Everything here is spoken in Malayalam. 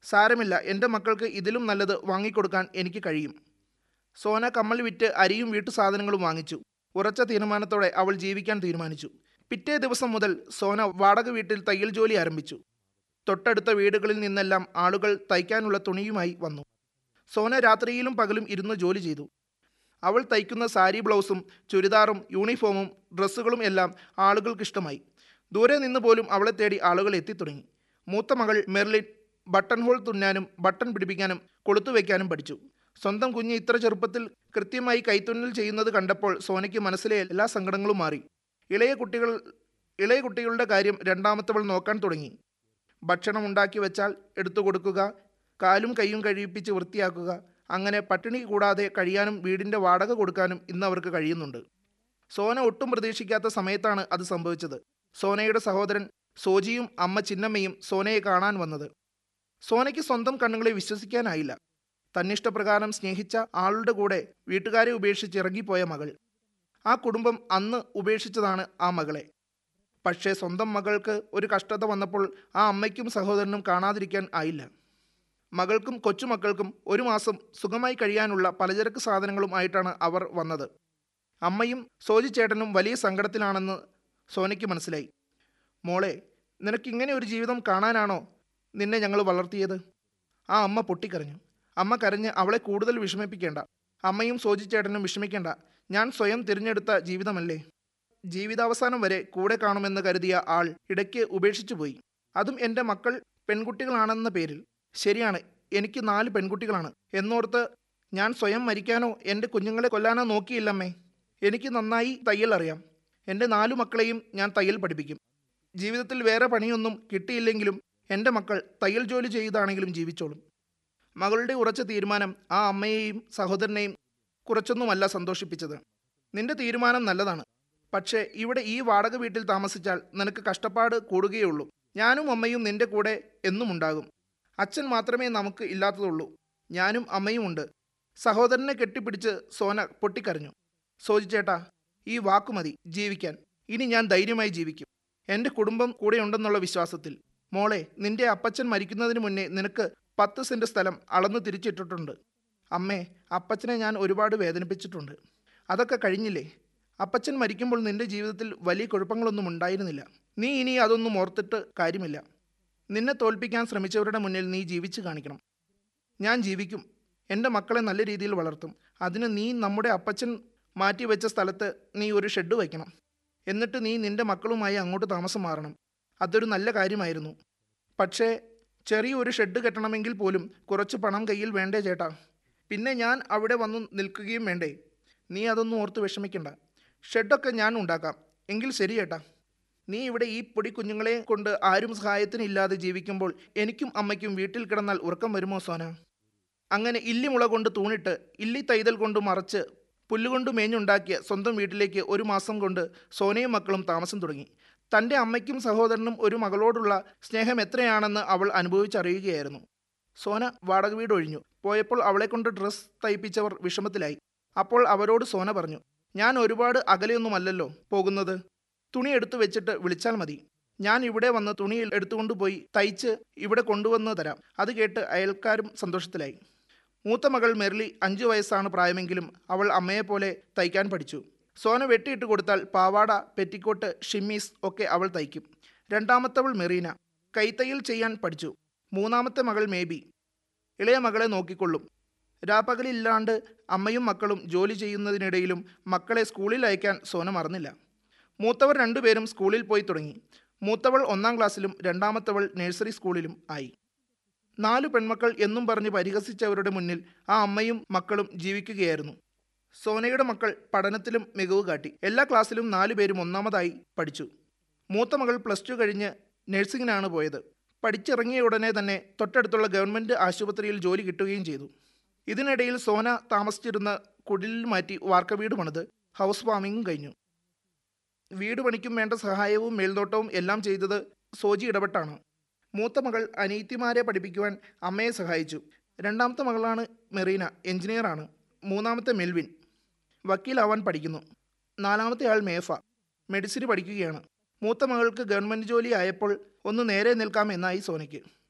സാരമില്ല എൻ്റെ മക്കൾക്ക് ഇതിലും നല്ലത് വാങ്ങിക്കൊടുക്കാൻ എനിക്ക് കഴിയും സോന കമ്മൽ വിറ്റ് അരിയും വീട്ടു സാധനങ്ങളും വാങ്ങിച്ചു ഉറച്ച തീരുമാനത്തോടെ അവൾ ജീവിക്കാൻ തീരുമാനിച്ചു പിറ്റേ ദിവസം മുതൽ സോന വാടക വീട്ടിൽ തയ്യൽ ജോലി ആരംഭിച്ചു തൊട്ടടുത്ത വീടുകളിൽ നിന്നെല്ലാം ആളുകൾ തയ്ക്കാനുള്ള തുണിയുമായി വന്നു സോന രാത്രിയിലും പകലും ഇരുന്ന് ജോലി ചെയ്തു അവൾ തയ്ക്കുന്ന സാരി ബ്ലൗസും ചുരിദാറും യൂണിഫോമും ഡ്രസ്സുകളും എല്ലാം ആളുകൾക്ക് ഇഷ്ടമായി ദൂരെ നിന്ന് പോലും അവളെ തേടി ആളുകൾ എത്തിത്തുടങ്ങി മൂത്ത മകൾ മെർലിൻ ബട്ടൺ ഹോൾ തുന്നാനും ബട്ടൺ പിടിപ്പിക്കാനും കൊളുത്തു വയ്ക്കാനും പഠിച്ചു സ്വന്തം കുഞ്ഞ് ഇത്ര ചെറുപ്പത്തിൽ കൃത്യമായി കൈത്തുന്നൽ ചെയ്യുന്നത് കണ്ടപ്പോൾ സോനയ്ക്ക് മനസ്സിലെ എല്ലാ സങ്കടങ്ങളും മാറി ഇളയ കുട്ടികൾ ഇളയ കുട്ടികളുടെ കാര്യം രണ്ടാമത്തവൾ നോക്കാൻ തുടങ്ങി ഭക്ഷണം ഉണ്ടാക്കി വെച്ചാൽ എടുത്തു കൊടുക്കുക കാലും കൈയും കഴിയിപ്പിച്ച് വൃത്തിയാക്കുക അങ്ങനെ പട്ടിണി കൂടാതെ കഴിയാനും വീടിൻ്റെ വാടക കൊടുക്കാനും ഇന്ന് അവർക്ക് കഴിയുന്നുണ്ട് സോന ഒട്ടും പ്രതീക്ഷിക്കാത്ത സമയത്താണ് അത് സംഭവിച്ചത് സോനയുടെ സഹോദരൻ സോജിയും അമ്മ ചിന്നമ്മയും സോനയെ കാണാൻ വന്നത് സോനയ്ക്ക് സ്വന്തം കണ്ണുകളെ വിശ്വസിക്കാനായില്ല തന്നിഷ്ടപ്രകാരം സ്നേഹിച്ച ആളുടെ കൂടെ വീട്ടുകാരെ ഉപേക്ഷിച്ച് ഇറങ്ങിപ്പോയ മകൾ ആ കുടുംബം അന്ന് ഉപേക്ഷിച്ചതാണ് ആ മകളെ പക്ഷേ സ്വന്തം മകൾക്ക് ഒരു കഷ്ടത വന്നപ്പോൾ ആ അമ്മയ്ക്കും സഹോദരനും കാണാതിരിക്കാൻ ആയില്ല മകൾക്കും കൊച്ചുമക്കൾക്കും ഒരു മാസം സുഖമായി കഴിയാനുള്ള പലചരക്ക് സാധനങ്ങളും ആയിട്ടാണ് അവർ വന്നത് അമ്മയും സോജി ചേട്ടനും വലിയ സങ്കടത്തിലാണെന്ന് സോനയ്ക്ക് മനസ്സിലായി മോളെ നിനക്കിങ്ങനെ ഒരു ജീവിതം കാണാനാണോ നിന്നെ ഞങ്ങൾ വളർത്തിയത് ആ അമ്മ പൊട്ടിക്കരഞ്ഞു അമ്മ കരഞ്ഞ് അവളെ കൂടുതൽ വിഷമിപ്പിക്കേണ്ട അമ്മയും സോജി ചേട്ടനും വിഷമിക്കേണ്ട ഞാൻ സ്വയം തിരഞ്ഞെടുത്ത ജീവിതമല്ലേ ജീവിതാവസാനം വരെ കൂടെ കാണുമെന്ന് കരുതിയ ആൾ ഇടയ്ക്ക് ഉപേക്ഷിച്ചു പോയി അതും എൻ്റെ മക്കൾ പെൺകുട്ടികളാണെന്ന പേരിൽ ശരിയാണ് എനിക്ക് നാല് പെൺകുട്ടികളാണ് എന്നോർത്ത് ഞാൻ സ്വയം മരിക്കാനോ എൻ്റെ കുഞ്ഞുങ്ങളെ കൊല്ലാനോ നോക്കിയില്ലമ്മേ എനിക്ക് നന്നായി തയ്യൽ അറിയാം എൻ്റെ നാലു മക്കളെയും ഞാൻ തയ്യൽ പഠിപ്പിക്കും ജീവിതത്തിൽ വേറെ പണിയൊന്നും കിട്ടിയില്ലെങ്കിലും എൻ്റെ മക്കൾ തയ്യൽ ജോലി ചെയ്താണെങ്കിലും ജീവിച്ചോളും മകളുടെ ഉറച്ച തീരുമാനം ആ അമ്മയെയും സഹോദരനെയും കുറച്ചൊന്നുമല്ല സന്തോഷിപ്പിച്ചത് നിന്റെ തീരുമാനം നല്ലതാണ് പക്ഷേ ഇവിടെ ഈ വാടക വീട്ടിൽ താമസിച്ചാൽ നിനക്ക് കഷ്ടപ്പാട് കൂടുകയുള്ളൂ ഞാനും അമ്മയും നിന്റെ കൂടെ എന്നും ഉണ്ടാകും അച്ഛൻ മാത്രമേ നമുക്ക് ഇല്ലാത്തതുള്ളൂ ഞാനും അമ്മയും ഉണ്ട് സഹോദരനെ കെട്ടിപ്പിടിച്ച് സോന പൊട്ടിക്കരഞ്ഞു സോജി ചേട്ടാ ഈ വാക്കു മതി ജീവിക്കാൻ ഇനി ഞാൻ ധൈര്യമായി ജീവിക്കും എൻ്റെ കുടുംബം കൂടെയുണ്ടെന്നുള്ള വിശ്വാസത്തിൽ മോളെ നിന്റെ അപ്പച്ചൻ മരിക്കുന്നതിന് മുന്നേ നിനക്ക് പത്ത് സെൻറ്റ് സ്ഥലം അളന്നു തിരിച്ചിട്ടിട്ടുണ്ട് അമ്മേ അപ്പച്ചനെ ഞാൻ ഒരുപാട് വേദനിപ്പിച്ചിട്ടുണ്ട് അതൊക്കെ കഴിഞ്ഞില്ലേ അപ്പച്ചൻ മരിക്കുമ്പോൾ നിന്റെ ജീവിതത്തിൽ വലിയ കുഴപ്പങ്ങളൊന്നും ഉണ്ടായിരുന്നില്ല നീ ഇനി അതൊന്നും ഓർത്തിട്ട് കാര്യമില്ല നിന്നെ തോൽപ്പിക്കാൻ ശ്രമിച്ചവരുടെ മുന്നിൽ നീ ജീവിച്ചു കാണിക്കണം ഞാൻ ജീവിക്കും എൻ്റെ മക്കളെ നല്ല രീതിയിൽ വളർത്തും അതിന് നീ നമ്മുടെ അപ്പച്ചൻ മാറ്റി വെച്ച സ്ഥലത്ത് നീ ഒരു ഷെഡ് വയ്ക്കണം എന്നിട്ട് നീ നിന്റെ മക്കളുമായി അങ്ങോട്ട് താമസം മാറണം അതൊരു നല്ല കാര്യമായിരുന്നു പക്ഷേ ചെറിയൊരു ഷെഡ് കെട്ടണമെങ്കിൽ പോലും കുറച്ച് പണം കയ്യിൽ വേണ്ടേ ചേട്ടാ പിന്നെ ഞാൻ അവിടെ വന്നു നിൽക്കുകയും വേണ്ടേ നീ അതൊന്നും ഓർത്ത് വിഷമിക്കണ്ട ഷെഡൊക്കെ ഞാൻ ഉണ്ടാക്കാം എങ്കിൽ ശരി ചേട്ടാ നീ ഇവിടെ ഈ പൊടി കുഞ്ഞുങ്ങളെ കൊണ്ട് ആരും സഹായത്തിനില്ലാതെ ജീവിക്കുമ്പോൾ എനിക്കും അമ്മയ്ക്കും വീട്ടിൽ കിടന്നാൽ ഉറക്കം വരുമോ സോന അങ്ങനെ ഇല്ലിമുള കൊണ്ട് തൂണിട്ട് ഇല്ലി തൈതൽ കൊണ്ട് മറച്ച് പുല്ലുകൊണ്ട് മേഞ്ഞുണ്ടാക്കിയ സ്വന്തം വീട്ടിലേക്ക് ഒരു മാസം കൊണ്ട് സോനയും മക്കളും താമസം തുടങ്ങി തൻ്റെ അമ്മയ്ക്കും സഹോദരനും ഒരു മകളോടുള്ള സ്നേഹം എത്രയാണെന്ന് അവൾ അനുഭവിച്ചറിയുകയായിരുന്നു സോന വാടക വീട് ഒഴിഞ്ഞു പോയപ്പോൾ അവളെ കൊണ്ട് ഡ്രസ്സ് തയ്പ്പിച്ചവർ വിഷമത്തിലായി അപ്പോൾ അവരോട് സോന പറഞ്ഞു ഞാൻ ഒരുപാട് അകലെയൊന്നുമല്ലല്ലോ പോകുന്നത് തുണി എടുത്തു വെച്ചിട്ട് വിളിച്ചാൽ മതി ഞാൻ ഇവിടെ വന്ന് തുണി എടുത്തുകൊണ്ട് പോയി തയ്ച്ച് ഇവിടെ കൊണ്ടുവന്ന് തരാം അത് കേട്ട് അയൽക്കാരും സന്തോഷത്തിലായി മൂത്ത മകൾ മെർലി അഞ്ചു വയസ്സാണ് പ്രായമെങ്കിലും അവൾ അമ്മയെപ്പോലെ തയ്ക്കാൻ പഠിച്ചു സോന വെട്ടിയിട്ട് കൊടുത്താൽ പാവാട പെറ്റിക്കോട്ട് ഷിമ്മീസ് ഒക്കെ അവൾ തയ്ക്കും രണ്ടാമത്തവൾ മെറീന കൈത്തയ്യൽ ചെയ്യാൻ പഠിച്ചു മൂന്നാമത്തെ മകൾ മേബി ഇളയ മകളെ നോക്കിക്കൊള്ളും രാപ്പകലില്ലാണ്ട് അമ്മയും മക്കളും ജോലി ചെയ്യുന്നതിനിടയിലും മക്കളെ സ്കൂളിൽ അയക്കാൻ സോന മറന്നില്ല മൂത്തവർ രണ്ടുപേരും സ്കൂളിൽ പോയി തുടങ്ങി മൂത്തവൾ ഒന്നാം ക്ലാസ്സിലും രണ്ടാമത്തവൾ നഴ്സറി സ്കൂളിലും ആയി നാലു പെൺമക്കൾ എന്നും പറഞ്ഞ് പരിഹസിച്ചവരുടെ മുന്നിൽ ആ അമ്മയും മക്കളും ജീവിക്കുകയായിരുന്നു സോനയുടെ മക്കൾ പഠനത്തിലും മികവ് കാട്ടി എല്ലാ ക്ലാസ്സിലും നാലു പേരും ഒന്നാമതായി പഠിച്ചു മൂത്ത മകൾ പ്ലസ് ടു കഴിഞ്ഞ് നഴ്സിംഗിനാണ് പോയത് പഠിച്ചിറങ്ങിയ ഉടനെ തന്നെ തൊട്ടടുത്തുള്ള ഗവൺമെൻറ് ആശുപത്രിയിൽ ജോലി കിട്ടുകയും ചെയ്തു ഇതിനിടയിൽ സോന താമസിച്ചിരുന്ന കുടിലിൽ മാറ്റി വാർക്ക വീട് പണിത് ഹൗസ് വാമിങ്ങും കഴിഞ്ഞു വീട് പണിക്കും വേണ്ട സഹായവും മേൽനോട്ടവും എല്ലാം ചെയ്തത് സോജി ഇടപെട്ടാണ് മൂത്ത മകൾ അനീത്തിമാരെ പഠിപ്പിക്കുവാൻ അമ്മയെ സഹായിച്ചു രണ്ടാമത്തെ മകളാണ് മെറീന എഞ്ചിനീയറാണ് മൂന്നാമത്തെ മെൽവിൻ വക്കീലാവാൻ പഠിക്കുന്നു നാലാമത്തെ ആൾ മേഫ മെഡിസിന് പഠിക്കുകയാണ് മൂത്ത മകൾക്ക് ഗവൺമെൻറ് ജോലി ആയപ്പോൾ ഒന്ന് നേരെ നിൽക്കാം എന്നായി സോനയ്ക്ക്